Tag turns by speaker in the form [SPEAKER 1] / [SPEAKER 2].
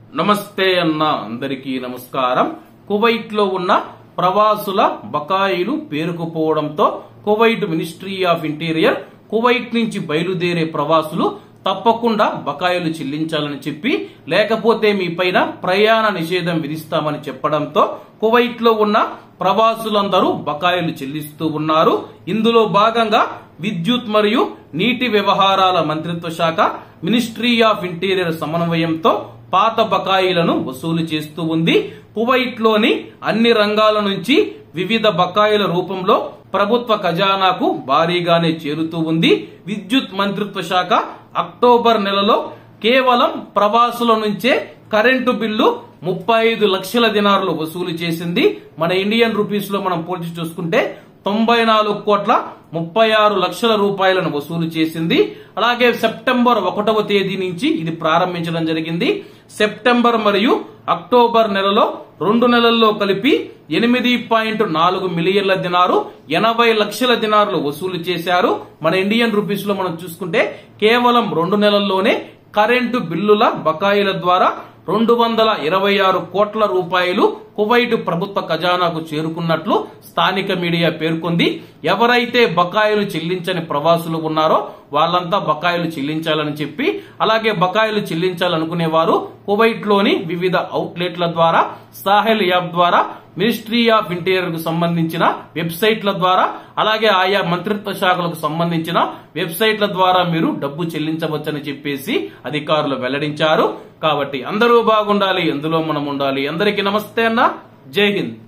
[SPEAKER 1] నమస్తే అన్న అందరికీ నమస్కారం కువైట్ లో ఉన్న ప్రవాసుల బకాయిలు పేరుకుపోవడంతో Kuwait ministry of interior Kuwait నుంచి బయలుదేరే ప్రవాసులు తప్పకుండా బకాయిలు చెల్లించాలని చెప్పి లేకపోతే మీ పైన ప్రయాణ నిషేధం విధిస్తామని చెప్పడంతో కువైట్ లో ఉన్న ప్రవాసులందరూ బకాయిలు చెల్లిస్తూ ఉన్నారు ఇందులో భాగంగా విద్యుత్ మరియు నీటి వ్యవహారాల మంత్రిత్వ శాఖ మినిస్ట్రీ ఆఫ్ ఇంటీరియర్ సమన్వయంతో పాత బకాయిలను వసూలు చేస్తూ ఉంది కువైట్ లోని అన్ని రంగాల నుంచి వివిధ బకాయిల రూపంలో ప్రభుత్వ ఖజానాకు భారీగానే చేరుతూ ఉంది విద్యుత్ మంత్రిత్వ శాఖ అక్టోబర్ నెలలో కేవలం ప్రవాసుల నుంచే కరెంటు బిల్లు ముప్పై ఐదు లక్షల దినారులు వసూలు చేసింది మన ఇండియన్ రూపీస్ లో మనం పోల్చి చూసుకుంటే తొంభై నాలుగు కోట్ల ముప్పై ఆరు లక్షల రూపాయలను వసూలు చేసింది అలాగే సెప్టెంబర్ ఒకటవ తేదీ నుంచి ఇది ప్రారంభించడం జరిగింది సెప్టెంబర్ మరియు అక్టోబర్ నెలలో రెండు నెలల్లో కలిపి ఎనిమిది పాయింట్ నాలుగు మిలియన్ల దినారు ఎనభై లక్షల దినారులు వసూలు చేశారు మన ఇండియన్ రూపీస్ లో మనం చూసుకుంటే కేవలం రెండు నెలల్లోనే కరెంటు బిల్లుల బకాయిల ద్వారా రెండు వందల ఇరవై ఆరు కోట్ల రూపాయలు కువైట్ ప్రభుత్వ ఖజానాకు చేరుకున్నట్లు స్థానిక మీడియా పేర్కొంది ఎవరైతే బకాయిలు చెల్లించని ప్రవాసులు ఉన్నారో వాళ్ళంతా బకాయిలు చెల్లించాలని చెప్పి అలాగే బకాయిలు చెల్లించాలనుకునే వారు కువైట్ లోని వివిధ అవుట్లెట్ల ద్వారా సాహెల్ యాప్ ద్వారా మినిస్ట్రీ ఆఫ్ ఇంటీరియర్ కు సంబంధించిన వెబ్సైట్ల ద్వారా అలాగే ఆయా మంత్రిత్వ శాఖలకు సంబంధించిన వెబ్సైట్ల ద్వారా మీరు డబ్బు చెల్లించవచ్చని చెప్పేసి అధికారులు వెల్లడించారు కాబట్టి అందరూ బాగుండాలి ఎందులో మనం ఉండాలి అందరికీ నమస్తే అన్న జై హింద్